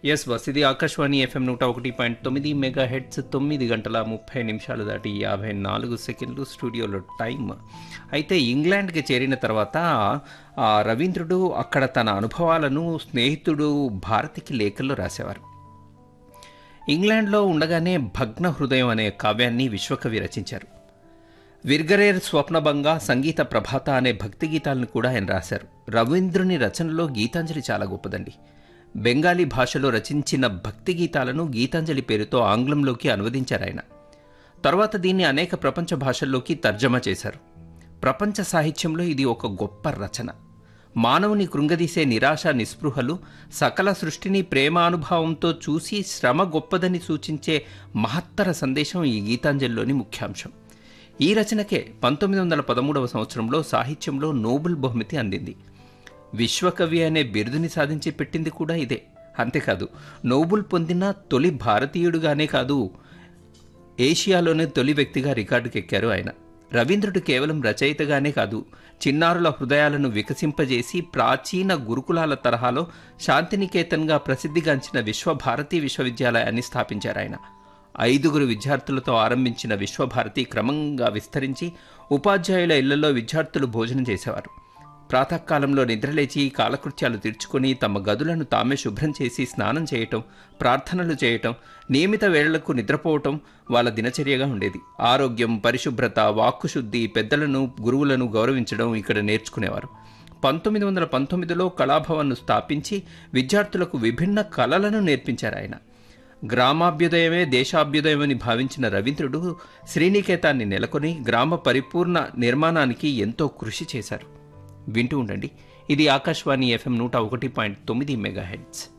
yes bus ఇది Akashvani FM నూట ఒకటి పాయింట్ తొమ్మిది మెగా హెడ్స్ తొమ్మిది గంటల ముప్పై నిమిషాలు దాటి యాభై నాలుగు సెకండ్లు స్టూడియోలో టైం అయితే ఇంగ్లాండ్కి చేరిన తర్వాత ఆ రవీంద్రుడు అక్కడ తన అనుభవాలను స్నేహితుడు భారతికి లేఖల్లో రాసేవారు ఇంగ్లాండ్లో ఉండగానే భగ్న హృదయం అనే కావ్యాన్ని విశ్వకవి రచించారు విర్గరేర్ స్వప్నభంగ సంగీత ప్రభాత అనే భక్తి గీతాలను కూడా ఆయన రాశారు రవీంద్రుని రచనలో గీతాంజలి చాలా గొప్పదండి బెంగాలీ భాషలో రచించిన భక్తి గీతాలను గీతాంజలి పేరుతో ఆంగ్లంలోకి అనువదించారు ఆయన తర్వాత దీన్ని అనేక ప్రపంచ భాషల్లోకి తర్జమా చేశారు ప్రపంచ సాహిత్యంలో ఇది ఒక గొప్ప రచన మానవుని కృంగదీసే నిరాశ నిస్పృహలు సకల సృష్టిని ప్రేమానుభావంతో చూసి శ్రమ గొప్పదని సూచించే మహత్తర సందేశం ఈ గీతాంజలిలోని ముఖ్యాంశం ఈ రచనకే పంతొమ్మిది వందల పదమూడవ సంవత్సరంలో సాహిత్యంలో నోబెల్ బహుమతి అందింది విశ్వకవి అనే బిరుదుని సాధించి పెట్టింది కూడా ఇదే అంతేకాదు నోబెల్ పొందిన తొలి భారతీయుడుగానే కాదు ఏషియాలోనే తొలి వ్యక్తిగా రికార్డుకెక్కారు ఆయన రవీంద్రుడు కేవలం రచయితగానే కాదు చిన్నారుల హృదయాలను వికసింపజేసి ప్రాచీన గురుకులాల తరహాలో శాంతినికేతన్గా ప్రసిద్ధిగాంచిన విశ్వభారతి విశ్వవిద్యాలయాన్ని స్థాపించారు ఆయన ఐదుగురు విద్యార్థులతో ఆరంభించిన విశ్వభారతి క్రమంగా విస్తరించి ఉపాధ్యాయుల ఇళ్లలో విద్యార్థులు భోజనం చేసేవారు ప్రాతకాలంలో నిద్రలేచి కాలకృత్యాలు తీర్చుకొని తమ గదులను తామే శుభ్రం చేసి స్నానం చేయటం ప్రార్థనలు చేయటం నియమిత వేళలకు నిద్రపోవటం వాళ్ళ దినచర్యగా ఉండేది ఆరోగ్యం పరిశుభ్రత వాక్కుశుద్ధి పెద్దలను గురువులను గౌరవించడం ఇక్కడ నేర్చుకునేవారు పంతొమ్మిది వందల పంతొమ్మిదిలో కళాభవన్ను స్థాపించి విద్యార్థులకు విభిన్న కళలను నేర్పించారు ఆయన గ్రామాభ్యుదయమే దేశాభ్యుదయమని భావించిన రవీంద్రుడు శ్రీనికేతాన్ని నెలకొని గ్రామ పరిపూర్ణ నిర్మాణానికి ఎంతో కృషి చేశారు వింటూ ఉండండి ఇది ఆకాశవాణి ఎఫ్ఎం నూట ఒకటి పాయింట్ తొమ్మిది మెగా హెడ్స్